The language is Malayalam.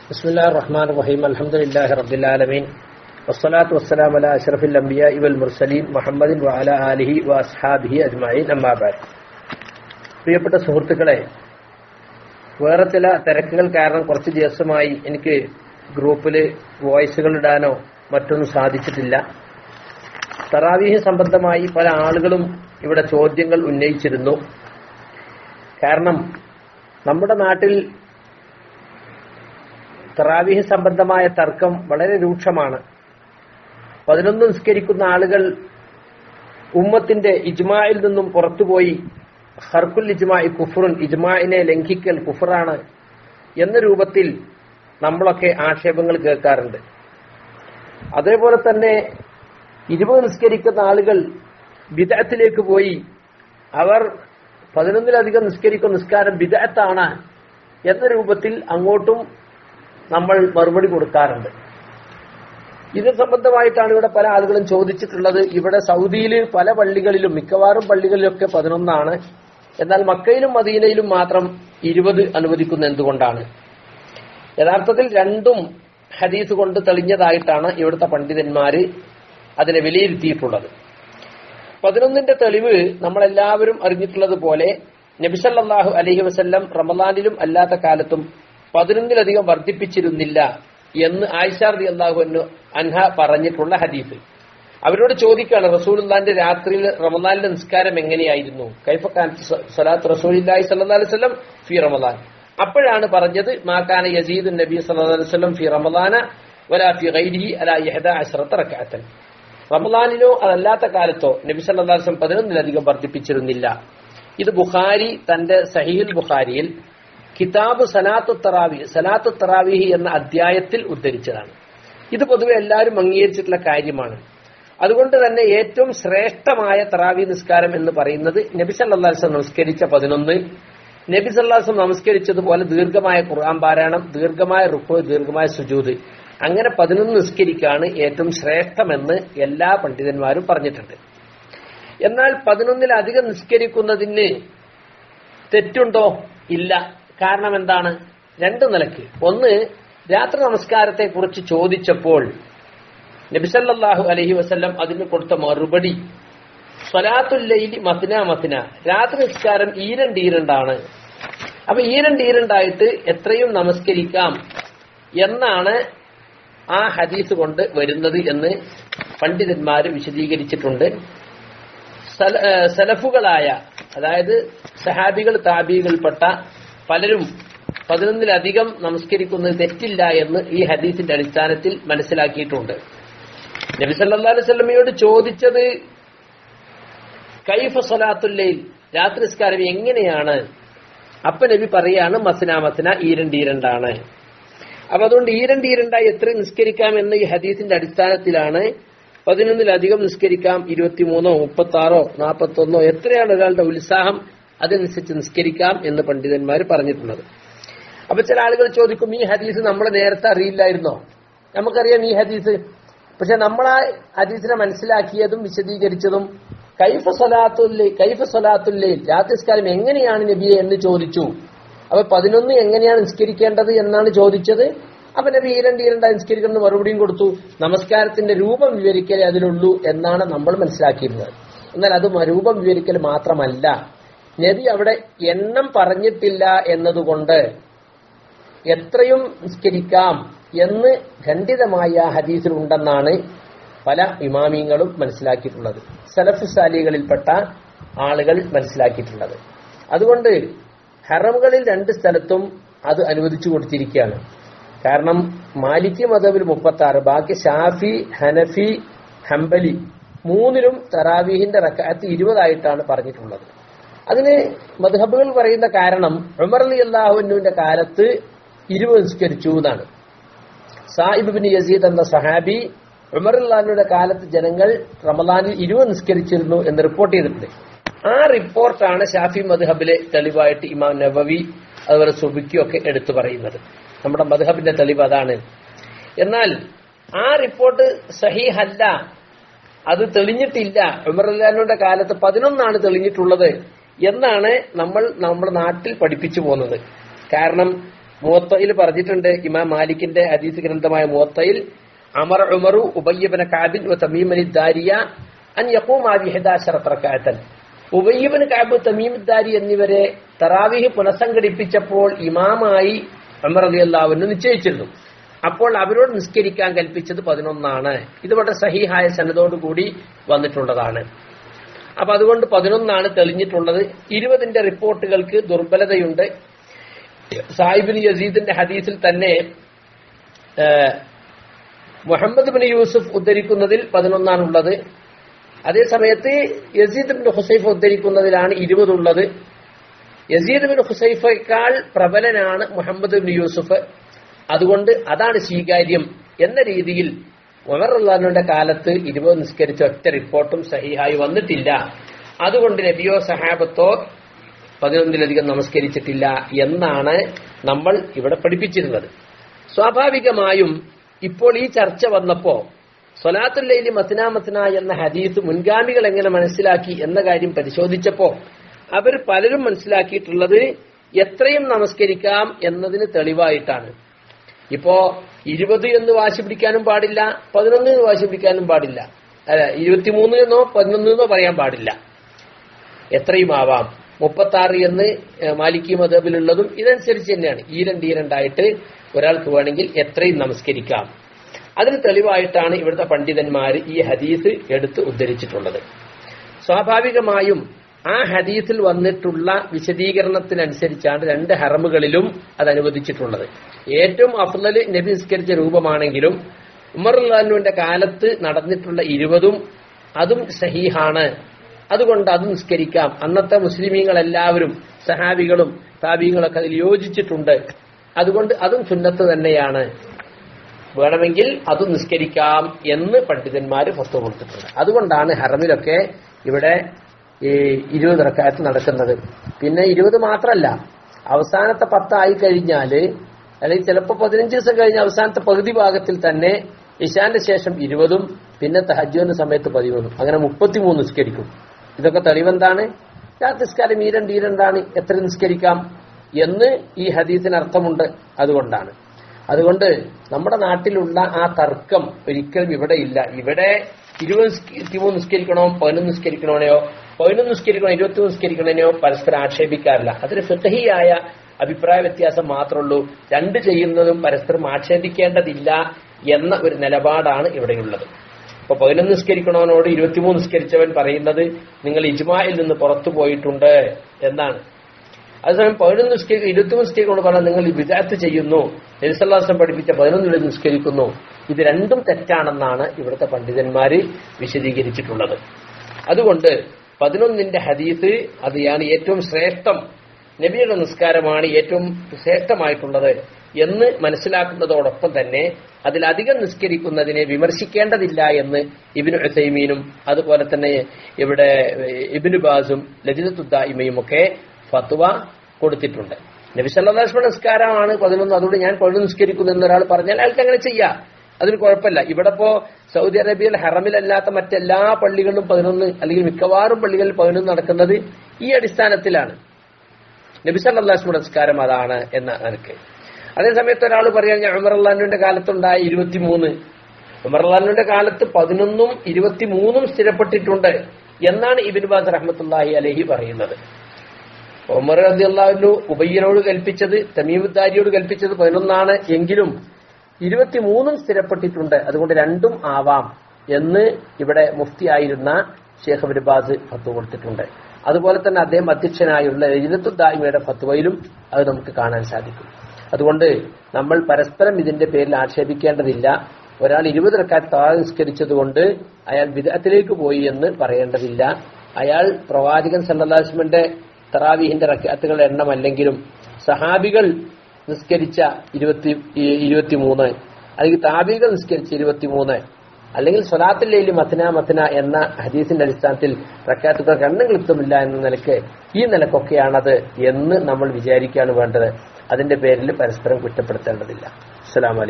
بسم الله الرحمن الرحيم الحمد لله رب العالمين والصلاة والسلام على أشرف الأنبياء والمرسلين محمد وعلى آله وأصحابه أجمعين أما بعد പ്രിയപ്പെട്ട സുഹൃത്തുക്കളെ വേറെ ചില തിരക്കുകൾ കാരണം കുറച്ച് ദിവസമായി എനിക്ക് ഗ്രൂപ്പിൽ വോയിസുകൾ ഇടാനോ മറ്റൊന്നും സാധിച്ചിട്ടില്ല തറാവീഹ് സംബന്ധമായി പല ആളുകളും ഇവിടെ ചോദ്യങ്ങൾ ഉന്നയിച്ചിരുന്നു കാരണം നമ്മുടെ നാട്ടിൽ തറാവീഹ് സംബന്ധമായ തർക്കം വളരെ രൂക്ഷമാണ് പതിനൊന്ന് നിസ്കരിക്കുന്ന ആളുകൾ ഉമ്മത്തിന്റെ ഇജ്മായിൽ നിന്നും പുറത്തുപോയി ഹർക്കുൽ ഇജ്മായി കുഫറുൻ ഇജ്മായിനെ ലംഘിക്കൽ കുഫറാണ് എന്ന രൂപത്തിൽ നമ്മളൊക്കെ ആക്ഷേപങ്ങൾ കേൾക്കാറുണ്ട് അതേപോലെ തന്നെ ഇരുപത് നിസ്കരിക്കുന്ന ആളുകൾ ബിദഅത്തിലേക്ക് പോയി അവർ പതിനൊന്നിലധികം നിസ്കരിക്കുന്ന നിസ്കാരം ബിദഅത്താണ് എന്ന രൂപത്തിൽ അങ്ങോട്ടും നമ്മൾ മറുപടി കൊടുക്കാറുണ്ട് ഇത് സംബന്ധമായിട്ടാണ് ഇവിടെ പല ആളുകളും ചോദിച്ചിട്ടുള്ളത് ഇവിടെ സൗദിയിൽ പല പള്ളികളിലും മിക്കവാറും പള്ളികളിലൊക്കെ പതിനൊന്നാണ് എന്നാൽ മക്കയിലും മദീനയിലും മാത്രം ഇരുപത് അനുവദിക്കുന്ന എന്തുകൊണ്ടാണ് യഥാർത്ഥത്തിൽ രണ്ടും ഹദീസ് കൊണ്ട് തെളിഞ്ഞതായിട്ടാണ് ഇവിടുത്തെ പണ്ഡിതന്മാര് അതിനെ വിലയിരുത്തിയിട്ടുള്ളത് പതിനൊന്നിന്റെ തെളിവ് നമ്മളെല്ലാവരും അറിഞ്ഞിട്ടുള്ളത് പോലെ നബിസല്ലാഹു അലഹി വസ്ല്ലം റമദാനിലും അല്ലാത്ത കാലത്തും പതിനൊന്നിലധികം വർദ്ധിപ്പിച്ചിരുന്നില്ല എന്ന് ആയിഷാർദി അള്ളാഹു അൻഹ പറഞ്ഞിട്ടുള്ള ഹദീസ് അവരോട് ചോദിക്കുകയാണ് റസൂലുല്ലാന്റെ രാത്രിയിൽ റമദാനിലെ നിസ്കാരം എങ്ങനെയായിരുന്നു കൈഫക്കാൻ സലാത്ത് റസൂലി സല്ലാ അലൈവല്ലം ഫി റമദാൻ അപ്പോഴാണ് പറഞ്ഞത് മാക്കാന യസീദ് നബി സല്ലാ അലൈവല്ലം ഫി റമദാന വലാ ഫി ഗൈരിഹി അലാ യഹദ അശ്രത്ത റക്കാത്തൻ റമദാനിലോ അതല്ലാത്ത കാലത്തോ നബി സല്ലാ വസ്ലം പതിനൊന്നിലധികം വർദ്ധിപ്പിച്ചിരുന്നില്ല ഇത് ബുഖാരി തന്റെ സഹീൽ ബുഖാരിയിൽ കിതാബ് സലാത്തു തറാവി സലാത്തു തറാവിഹി എന്ന അധ്യായത്തിൽ ഉദ്ധരിച്ചതാണ് ഇത് പൊതുവെ എല്ലാവരും അംഗീകരിച്ചിട്ടുള്ള കാര്യമാണ് അതുകൊണ്ട് തന്നെ ഏറ്റവും ശ്രേഷ്ഠമായ തറാവി നിസ്കാരം എന്ന് പറയുന്നത് നബി സല്ലാസ്ലം നമസ്കരിച്ച പതിനൊന്ന് നബി സല്ലാസ്ലം നമസ്കരിച്ചതുപോലെ ദീർഘമായ ഖുർആൻ പാരായണം ദീർഘമായ റുക്കോ ദീർഘമായ സുജൂത് അങ്ങനെ പതിനൊന്ന് നിസ്കരിക്കാണ് ഏറ്റവും ശ്രേഷ്ഠമെന്ന് എല്ലാ പണ്ഡിതന്മാരും പറഞ്ഞിട്ടുണ്ട് എന്നാൽ പതിനൊന്നിലധികം നിസ്കരിക്കുന്നതിന് തെറ്റുണ്ടോ ഇല്ല കാരണം എന്താണ് രണ്ട് നിലക്ക് ഒന്ന് രാത്രി നമസ്കാരത്തെ കുറിച്ച് ചോദിച്ചപ്പോൾ നബിസല്ലാഹു അലഹി വസ്ല്ലം അതിന് കൊടുത്ത മറുപടി സ്വലാത്തുല്ലൈലി മത്തിന മത്തിന രാത്രി നിസ്കാരം ഈരണ്ട് ഈരണ്ടാണ് അപ്പൊ ഈരണ്ട് ഈരണ്ടായിട്ട് എത്രയും നമസ്കരിക്കാം എന്നാണ് ആ ഹദീസ് കൊണ്ട് വരുന്നത് എന്ന് പണ്ഡിതന്മാര് വിശദീകരിച്ചിട്ടുണ്ട് സലഫുകളായ അതായത് സഹാബികൾ താബികൾപ്പെട്ട പലരും പതിനൊന്നിലധികം നമസ്കരിക്കുന്നത് തെറ്റില്ല എന്ന് ഈ ഹദീസിന്റെ അടിസ്ഥാനത്തിൽ മനസ്സിലാക്കിയിട്ടുണ്ട് നബി സല്ലാ അലൈവല്ലമയോട് ചോദിച്ചത് കൈഫ സലാത്തുല്ലയിൽ രാത്രി നിസ്കാരം എങ്ങനെയാണ് അപ്പൊ നബി പറയാണ് മസന മസന ഈരണ്ട് ഈരണ്ടാണ് അപ്പൊ അതുകൊണ്ട് ഈരണ്ട് ഈരണ്ടായി എത്ര നിസ്കരിക്കാം എന്ന ഈ ഹദീസിന്റെ അടിസ്ഥാനത്തിലാണ് പതിനൊന്നിലധികം നിസ്കരിക്കാം ഇരുപത്തിമൂന്നോ മുപ്പത്താറോ നാൽപ്പത്തൊന്നോ എത്രയാണ് ഒരാളുടെ ഉത്സാഹം അതനുസരിച്ച് നിസ്കരിക്കാം എന്ന് പണ്ഡിതന്മാർ പറഞ്ഞിട്ടുള്ളത് അപ്പൊ ചില ആളുകൾ ചോദിക്കും ഈ ഹദീസ് നമ്മൾ നേരത്തെ അറിയില്ലായിരുന്നോ നമുക്കറിയാം ഈ ഹദീസ് പക്ഷെ നമ്മൾ ആ ഹദീസിനെ മനസ്സിലാക്കിയതും വിശദീകരിച്ചതും കൈഫ സ്വലാത്തുല്ലേ കൈഫ സ്വലാത്തുല്ലേ രാത്രിസ്കാരം എങ്ങനെയാണ് നബിയെ എന്ന് ചോദിച്ചു അപ്പൊ പതിനൊന്ന് എങ്ങനെയാണ് നിസ്കരിക്കേണ്ടത് എന്നാണ് ചോദിച്ചത് അപ്പൊ നബി ഈരണ്ട് ഈരണ്ടായി നിസ്കരിക്കുന്ന മറുപടിയും കൊടുത്തു നമസ്കാരത്തിന്റെ രൂപം വിവരിക്കലേ അതിലുള്ളൂ എന്നാണ് നമ്മൾ മനസ്സിലാക്കിയിരുന്നത് എന്നാൽ അത് രൂപം വിവരിക്കൽ മാത്രമല്ല നബി അവിടെ എണ്ണം പറഞ്ഞിട്ടില്ല എന്നതുകൊണ്ട് എത്രയും നിസ്കരിക്കാം എന്ന് ഖണ്ഡിതമായ ഹദീസിൽ ഉണ്ടെന്നാണ് പല ഇമാമിയങ്ങളും മനസ്സിലാക്കിയിട്ടുള്ളത് സലഫ് സാലികളിൽപ്പെട്ട ആളുകൾ മനസ്സിലാക്കിയിട്ടുള്ളത് അതുകൊണ്ട് ഹറമുകളിൽ രണ്ട് സ്ഥലത്തും അത് അനുവദിച്ചു കൊടുത്തിരിക്കുകയാണ് കാരണം മാലിക് മതബിൽ മുപ്പത്തി ആറ് ബാക്കി ഷാഫി ഹനഫി ഹംബലി മൂന്നിലും തറാവീഹിന്റെ റക്കാത്ത് ഇരുപതായിട്ടാണ് പറഞ്ഞിട്ടുള്ളത് അതിന് മധുഹബുകൾ പറയുന്ന കാരണം ഉമർ അലി അള്ളാഹുവിന്റെ കാലത്ത് ഇരുപത് നിസ്കരിച്ചു എന്നാണ് സാഹിബ് ബിൻ യസീദ് എന്ന സഹാബി ഉമർ അള്ളാഹുവിന്റെ കാലത്ത് ജനങ്ങൾ റമദാനിൽ ഇരുപത് നിസ്കരിച്ചിരുന്നു എന്ന് റിപ്പോർട്ട് ചെയ്തിട്ടുണ്ട് ആ റിപ്പോർട്ടാണ് ഷാഫി മദ്ഹബിലെ തെളിവായിട്ട് ഇമാം നബവി അതുപോലെ സുബിക്കും ഒക്കെ എടുത്തു പറയുന്നത് നമ്മുടെ മദ്ഹബിന്റെ തെളിവ് അതാണ് എന്നാൽ ആ റിപ്പോർട്ട് സഹീഹല്ല അത് തെളിഞ്ഞിട്ടില്ല ഉമർ അല്ലാനുടെ കാലത്ത് പതിനൊന്നാണ് തെളിഞ്ഞിട്ടുള്ളത് എന്നാണ് നമ്മൾ നമ്മുടെ നാട്ടിൽ പഠിപ്പിച്ചു പോകുന്നത് കാരണം മുവത്തയിൽ പറഞ്ഞിട്ടുണ്ട് ഇമാം മാലിക്കിന്റെ ഹദീസ് ഗ്രന്ഥമായ മുവത്തയിൽ അമർ ഉമറു ഉബയ്യബന കാബിൻ തമീമനി ദാരിയ അൻ യഖൂം ആബി ഹിദാശറത്ത് റക്അത്തൻ ഉബയ്യബിന് കാബ് തമീം ദാരി എന്നിവരെ തറാവിഹ് പുനഃസംഘടിപ്പിച്ചപ്പോൾ ഇമാമായി അമർ അലി അള്ളാഹുവിന് നിശ്ചയിച്ചിരുന്നു അപ്പോൾ അവരോട് നിസ്കരിക്കാൻ കൽപ്പിച്ചത് പതിനൊന്നാണ് ഇത് വളരെ സഹിഹായ സന്നദ്ധോടുകൂടി വന്നിട്ടുള്ളതാണ് അപ്പൊ അതുകൊണ്ട് പതിനൊന്നാണ് തെളിഞ്ഞിട്ടുള്ളത് ഇരുപതിന്റെ റിപ്പോർട്ടുകൾക്ക് ദുർബലതയുണ്ട് സാഹിബിൻ യസീദിന്റെ ഹദീസിൽ തന്നെ ഏഹ്, മുഹമ്മദ് ബിൻ യൂസുഫ് ഉദ്ധരിക്കുന്നതിൽ പതിനൊന്നാണുള്ളത് അതേ സമയത്ത് യസീദ് ബിൻ ഹുസൈഫ് ഉദ്ധരിക്കുന്നതിലാണ് ഇരുപതുള്ളത് യസീദ് ബിൻ ഹുസൈഫേക്കാൾ പ്രബലനാണ് മുഹമ്മദ് ബിൻ യൂസുഫ് അതുകൊണ്ട് അതാണ് സ്വീകാര്യം എന്ന രീതിയിൽ ഉമർ അള്ളാഹുവിന്റെ കാലത്ത് ഇരുപത് നിസ്കരിച്ച ഒറ്റ റിപ്പോർട്ടും സഹിഹായി വന്നിട്ടില്ല അതുകൊണ്ട് നബിയോ സഹാബത്തോ പതിനൊന്നിലധികം നമസ്കരിച്ചിട്ടില്ല എന്നാണ് നമ്മൾ ഇവിടെ പഠിപ്പിച്ചിരുന്നത് സ്വാഭാവികമായും ഇപ്പോൾ ഈ ചർച്ച വന്നപ്പോ സൊലാത്തുല്ലൈലി മത്തിന മത്തിന എന്ന ഹദീസ് മുൻഗാമികൾ എങ്ങനെ മനസ്സിലാക്കി എന്ന കാര്യം പരിശോധിച്ചപ്പോ അവർ പലരും മനസ്സിലാക്കിയിട്ടുള്ളത് എത്രയും നമസ്കരിക്കാം എന്നതിന് തെളിവായിട്ടാണ് ഇപ്പോ ഇരുപത് എന്ന് വാശി പിടിക്കാനും പാടില്ല പതിനൊന്ന് എന്ന് വാശി പിടിക്കാനും പാടില്ല അല്ല ഇരുപത്തിമൂന്ന് എന്നോ പതിനൊന്ന് എന്നോ പറയാൻ പാടില്ല എത്രയും ആവാം മുപ്പത്തി ആറ് എന്ന് ഏഹ്, മാലിക്കി മതബിലുള്ളതും ഇതനുസരിച്ച് തന്നെയാണ് ഈ രണ്ട് ഈ രണ്ടായിട്ട് ഒരാൾക്ക് വേണമെങ്കിൽ എത്രയും നമസ്കരിക്കാം അതിന് തെളിവായിട്ടാണ് ഇവിടുത്തെ പണ്ഡിതന്മാർ ഈ ഹദീസ് എടുത്ത് ഉദ്ധരിച്ചിട്ടുള്ളത് സ്വാഭാവികമായും ആ ഹദീസിൽ വന്നിട്ടുള്ള വിശദീകരണത്തിനനുസരിച്ചാണ് രണ്ട് ഹറമുകളിലും അത് അനുവദിച്ചിട്ടുള്ളത് ഏറ്റവും അഫ്ലല് നബി നിസ്കരിച്ച രൂപമാണെങ്കിലും ഉമർ അള്ളാഹുവിന്റെ കാലത്ത് നടന്നിട്ടുള്ള ഇരുപതും അതും സഹീഹാണ് അതുകൊണ്ട് അത് നിസ്കരിക്കാം അന്നത്തെ മുസ്ലിമീങ്ങൾ എല്ലാവരും സഹാബികളും താബീങ്ങളൊക്കെ അതിൽ യോജിച്ചിട്ടുണ്ട് അതുകൊണ്ട് അതും സുന്നത്ത് തന്നെയാണ് വേണമെങ്കിൽ അത് നിസ്കരിക്കാം എന്ന് പണ്ഡിതന്മാർ ഫത്വ കൊടുത്തിട്ടുണ്ട് അതുകൊണ്ടാണ് ഹറമിലൊക്കെ ഇവിടെ ഈ ഇരുപത് റക്കായത്ത് നടക്കുന്നത് പിന്നെ ഇരുപത് മാത്രമല്ല അവസാനത്തെ പത്തായി കഴിഞ്ഞാല് അല്ലെങ്കിൽ ചിലപ്പോൾ പതിനഞ്ച് ദിവസം കഴിഞ്ഞ അവസാനത്തെ പകുതി ഭാഗത്തിൽ തന്നെ ഇശാന്റെ ശേഷം ഇരുപതും പിന്നെ തഹജുവിന്റെ സമയത്ത് പതിമൂന്നും അങ്ങനെ മുപ്പത്തിമൂന്ന് നിസ്കരിക്കും ഇതൊക്കെ തെളിവെന്താണ് രാത്രി നിസ്കാരം ഈ രണ്ട് ഈ രണ്ടാണ് എത്ര നിസ്കരിക്കാം എന്ന് ഈ ഹദീസിന് അർത്ഥമുണ്ട് അതുകൊണ്ടാണ് അതുകൊണ്ട് നമ്മുടെ നാട്ടിലുള്ള ആ തർക്കം ഒരിക്കലും ഇവിടെ ഇല്ല ഇവിടെ ഇരുപത് നിസ്ക- ഇരുപത്തിമൂന്ന് നിസ്കരിക്കണോ പതിനൊന്ന് നിസ്കരിക്കണോനെയോ പതിനൊന്ന് നിസ്കരിക്കണോ ഇരുപത്തിമൂന്ന് നിസ്കരിക്കണോ പരസ്പരം ആക്ഷേപിക്കാറില്ല അതിന് ഫിത്തഹിയായ അഭിപ്രായ വ്യത്യാസം മാത്രമേ ഉള്ളൂ രണ്ട് ചെയ്യുന്നതും പരസ്പരം ആക്ഷേപിക്കേണ്ടതില്ല എന്ന ഒരു നിലപാടാണ് ഇവിടെയുള്ളത് ഇപ്പൊ പതിനൊന്ന് നിസ്കരിക്കണവനോട് ഇരുപത്തിമൂന്ന് നിസ്കരിച്ചവൻ പറയുന്നത് നിങ്ങൾ ഇജ്മായിൽ നിന്ന് പുറത്തു പോയിട്ടുണ്ട് എന്നാണ് അതേസമയം പതിനൊന്ന് നിസ്കരിക്കും ഇരുപത്തിമൂന്ന് നിസ്കരിക്കൊണ്ട് പറഞ്ഞാൽ നിങ്ങൾ വിദാത്ത് ചെയ്യുന്നു നബിസല്ലാസം പഠിപ്പിച്ച പതിനൊന്നിൽ നിസ്കരിക്കുന്നു ഇത് രണ്ടും തെറ്റാണെന്നാണ് ഇവിടുത്തെ പണ്ഡിതന്മാര് വിശദീകരിച്ചിട്ടുള്ളത് അതുകൊണ്ട് പതിനൊന്നിന്റെ ഹദീസ് അതാണ് ഏറ്റവും ശ്രേഷ്ഠം നബിയുടെ നിസ്കാരമാണ് ഏറ്റവും ശ്രേഷ്ഠമായിട്ടുള്ളത് എന്ന് മനസ്സിലാക്കുന്നതോടൊപ്പം തന്നെ അതിലധികം നിസ്കരിക്കുന്നതിനെ വിമർശിക്കേണ്ടതില്ല എന്ന് ഇബിനു ഹുസൈമീനും അതുപോലെ തന്നെ ഇവിടെ ഇബിനു ബാസും ലജിതത്തുദ്ദായിമയും ഒക്കെ ഫത്വ കൊടുത്തിട്ടുണ്ട് നബി സല്ലാസ്മ നിസ്കാരമാണ് പതിനൊന്ന് അതുകൊണ്ട് ഞാൻ പതിനൊന്ന് നിസ്കരിക്കുന്നു എന്നൊരാൾ പറഞ്ഞാൽ അയാൾക്ക് അങ്ങനെ ചെയ്യാം അതിന് കുഴപ്പമില്ല ഇവിടെ ഇപ്പോ സൗദി അറേബ്യയിൽ ഹറമിലല്ലാത്ത മറ്റെല്ലാ പള്ളികളിലും പതിനൊന്ന് അല്ലെങ്കിൽ മിക്കവാറും പള്ളികളിൽ പതിനൊന്ന് നടക്കുന്നത് ഈ അടിസ്ഥാനത്തിലാണ് നബി സല്ലാസ്മുടെ നിസ്കാരം അതാണ് എന്ന നിനക്ക് അതേസമയത്ത് ഒരാൾ പറയാൻ ഞാൻ ഉമർ അള്ളാഹുവിന്റെ കാലത്തുണ്ടായ ഇരുപത്തിമൂന്ന് ഉമർ അള്ളാഹുവിന്റെ കാലത്ത് പതിനൊന്നും ഇരുപത്തിമൂന്നും സ്ഥിരപ്പെട്ടിട്ടുണ്ട് എന്നാണ് ഇബിൻ ബാസ് റഹ്മത്തുല്ലാഹി അലഹി പറയുന്നത് ഉമർ റതി അള്ളാഹുനു ഉബയ്യനോട് കൽപ്പിച്ചത് തമീമുദ്ദാരിയോട് കൽപ്പിച്ചത് പതിനൊന്നാണ് എങ്കിലും ഇരുപത്തിമൂന്നും സ്ഥിരപ്പെട്ടിട്ടുണ്ട് അതുകൊണ്ട് രണ്ടും ആവാം എന്ന് ഇവിടെ മുഫ്തിയായിരുന്ന ഷേഖ് ബിർബാസ് ഫത്വ കൊടുത്തിട്ടുണ്ട് അതുപോലെ തന്നെ അദ്ദേഹം അധ്യക്ഷനായുള്ള രജിതത്തുദ്ദായ്മയുടെ ഫത്വയിലും അത് നമുക്ക് കാണാൻ സാധിക്കും അതുകൊണ്ട് നമ്മൾ പരസ്പരം ഇതിന്റെ പേരിൽ ആക്ഷേപിക്കേണ്ടതില്ല ഒരാൾ ഇരുപത് റക്കാത്ത് താഴെ നിസ്കരിച്ചതുകൊണ്ട് അയാൾ വിദഗ്ധത്തിലേക്ക് പോയി എന്ന് പറയേണ്ടതില്ല അയാൾ പ്രവാചകൻ സല്ലാസ്മിന്റെ തറാവീഹിന്റെ റക്കാത്തുകളുടെ എണ്ണമല്ലെങ്കിലും സഹാബികൾ നിസ്കരിച്ച ഇരുപത്തി ഇരുപത്തിമൂന്ന് അല്ലെങ്കിൽ താബികൾ നിസ്കരിച്ച ഇരുപത്തിമൂന്ന് അല്ലെങ്കിൽ സ്വലാത്തില്ലേലി മത്തന മത്തന എന്ന ഹദീസിന്റെ അടിസ്ഥാനത്തിൽ റക്കാത്തുകൾക്ക് എണ്ണം ക്ലിപ്തമില്ല എന്ന നിലക്ക് ഈ നിലക്കൊക്കെയാണത് എന്ന് നമ്മൾ വിചാരിക്കുകയാണ് വേണ്ടത് അതിന്റെ പേരിൽ പരസ്പരം കുറ്റപ്പെടുത്തേണ്ടതില്ല അസ്സലാമു അലൈക്കും